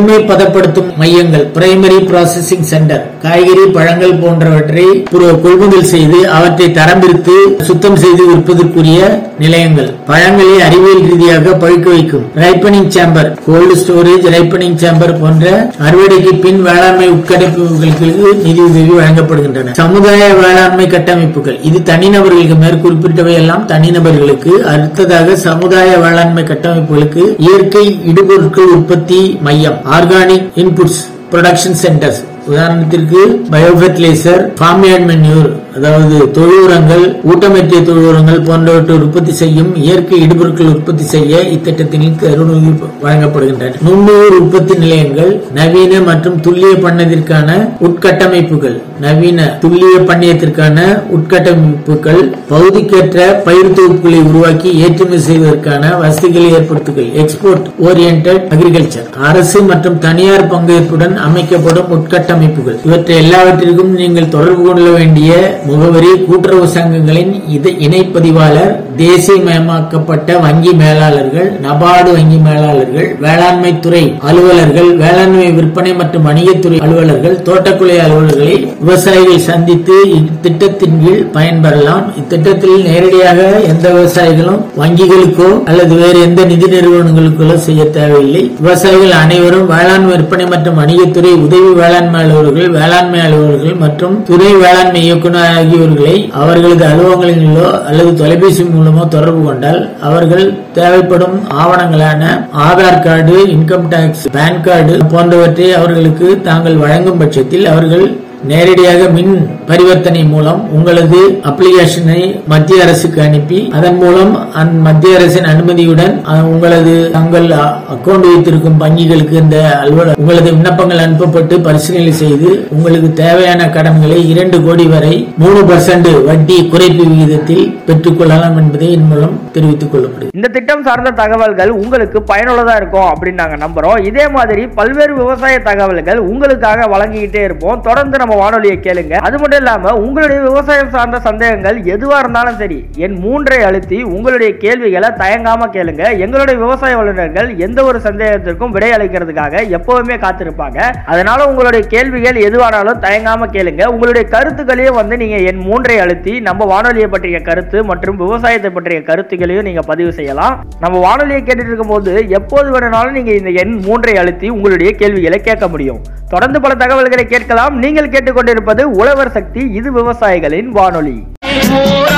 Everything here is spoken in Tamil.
முழுமை பதப்படுத்தும் மையங்கள் பிரைமரி ப்ராசஸிங் சென்டர் காய்கறி பழங்கள் போன்றவற்றை புற- கொள்முதல் செய்து அவற்றை தரம் பிரித்து சுத்தம் செய்து விற்பதற்குரிய நிலையங்கள் பழங்களை அறிவியல் ரீதியாக பழுக்க வைக்கும் ripening chamber cold storage ripening chamber போன்ற அறுவடைக்கு பின் வேளாண்மை உட்கட்டமைப்புகளுக்கு நிதி உதவி வழங்கப்படுகின்றன சமுதாய வேளாண்மை கட்டமைப்புகள் இது தனிநபர்களுக்கு மேற்குறிப்பிட்டவை எல்லாம் தனிநபர்களுக்கு அடுத்ததாக சமுதாய வேளாண்மை கட்டமைப்புகளுக்கு இயற்கை இடுபொருட்கள் உற்பத்தி மையம் ஆர்கானிக் இன்புட்ஸ் ப்ரொடக்ஷன் சென்டர்ஸ் உதாரணத்திற்கு பயோஃபெர்டிலைசர் ஃபார்ம்யார்ட் மென்யூர் அதாவது தொழு உரங்கள் ஊட்டமேற்றிய தொழு உரங்கள் போன்றவற்றை உற்பத்தி செய்யும் இயற்கை இடுபொருட்கள் உற்பத்தி செய்ய இத்திட்டத்தின் கருணை வழங்கப்படுகின்றன நுண்ணுயிர் உற்பத்தி நிலையங்கள் நவீன மற்றும் துல்லிய பண்ணதிற்கான உட்கட்டமைப்புகள் நவீன துல்லிய பண்ணையத்திற்கான உட்கட்டமைப்புகள் பகுதிக்கேற்ற பயிர் தொகுப்புகளை உருவாக்கி ஏற்றுமதி செய்வதற்கான வசதிகளை ஏற்படுத்துதல் எக்ஸ்போர்ட் ஓரியன்ட் அக்ரிகல்ச்சர் அரசு மற்றும் தனியார் பங்கேற்புடன் அமைக்கப்படும் உட்கட்டமைப்புகள் இவற்றை எல்லாவற்றிற்கும் நீங்கள் தொடர்பு கொள்ள வேண்டிய முகவரி கூட்டுறவு சங்கங்களின் இத- இணைப்பதிவாளர் தேசியமயமாக்கப்பட்ட வங்கி மேலாளர்கள் நபார்டு வங்கி மேலாளர்கள் வேளாண்மை துறை அலுவலர்கள் வேளாண்மை விற்பனை மற்றும் வணிகத்துறை அலுவலர்கள் தோட்டக்கலை அலுவலர்களை விவசாயிகள் சந்தித்து இத்திட்டத்தின் கீழ் பயன்பெறலாம் இத்திட்டத்தில் நேரடியாக எந்த விவசாயிகளும் வங்கிகளுக்கோ அல்லது வேறு எந்த நிதி நிறுவனங்களுக்கோ செய்ய தேவையில்லை விவசாயிகள் அனைவரும் வேளாண் விற்பனை மற்றும் வணிகத்துறை உதவி வேளாண்மை அலுவலர்கள் வேளாண்மை அலுவலர்கள் மற்றும் துணை வேளாண்மை இயக்குநர் ஆகியோர்களை அவர்களது அலுவலகங்களிலோ அல்லது தொலைபேசி மூலமோ தொடர்பு கொண்டால் அவர்கள் தேவைப்படும் ஆவணங்களான Aadhaar card income tax PAN card போன்றவற்றை அவர்களுக்கு தாங்கள் வழங்கும் பட்சத்தில் அவர்கள் நேரடியாக மின் பரிவர்த்தனை மூலம் உங்களது அப்ளிகேஷனை மத்திய அரசுக்கு அனுப்பி அதன் மூலம் அந்த மத்திய அரசின் அனுமதியுடன் அஹ், உங்களது தங்கள் அக்கவுண்ட் வைத்திருக்கும் வங்கிகளுக்கு இந்த அலுவலர் உங்களது விண்ணப்பங்கள் அனுப்பப்பட்டு பரிசீலனை செய்து உங்களுக்கு தேவையான கடன்களை இரண்டு கோடி வரை மூணு பர்சன்ட் வட்டி குறைப்பு விகிதத்தில் பெற்றுக்கொள்ளலாம் என்பதை இதன் மூலம் தெரிவித்துக் கொள்ளப்படுகிறது இந்த திட்டம் சார்ந்த தகவல்கள் உங்களுக்கு பயனுள்ளதா இருக்கும் அப்படின்னு நாங்க நம்புறோம் இதே மாதிரி பல்வேறு விவசாய தகவல்கள் உங்களுக்காக வழங்கிக்கிட்டே இருப்போம் தொடர்ந்து நம்ம வானொலியை கேளுங்க அது மட்டும் இல்லாம உங்களுடைய விவசாயம் சார்ந்த சந்தேகங்கள் எதுவா இருந்தாலும் சரி என் மூன்றை அழுத்தி உங்களுடைய கேள்விகளை தயங்காம கேளுங்க எங்களுடைய விவசாய வல்லுநர்கள் எந்த ஒரு சந்தேகத்திற்கும் விடை அளிக்கிறதுக்காக எப்பவுமே காத்திருப்பாங்க அதனால உங்களுடைய கேள்விகள் எதுவானாலும் தயங்காம கேளுங்க உங்களுடைய கருத்துக்களையும் வந்து நீங்க என் மூன்றை அழுத்தி நம்ம வானொலியை பற்றிய கருத்து மற்றும் விவசாயத்தை பற்றிய கருத்துக்களையும் நீங்க பதிவு செய்யலாம் நம்ம வானொலியை கேட்டுட்டு இருக்கும்போது எப்போது வேணும்னாலும் நீங்க இந்த எண் மூன்றை அழுத்தி உங்களுடைய கேள்விகளை கேட்க முடியும் தொடர்ந்து பல தகவல்களை கேட்கலாம் நீங்கள் கேட்டுக்கொண்டிருப்பது உழவர் சக்தி இது விவசாயிகளின் வானொலி ஓர்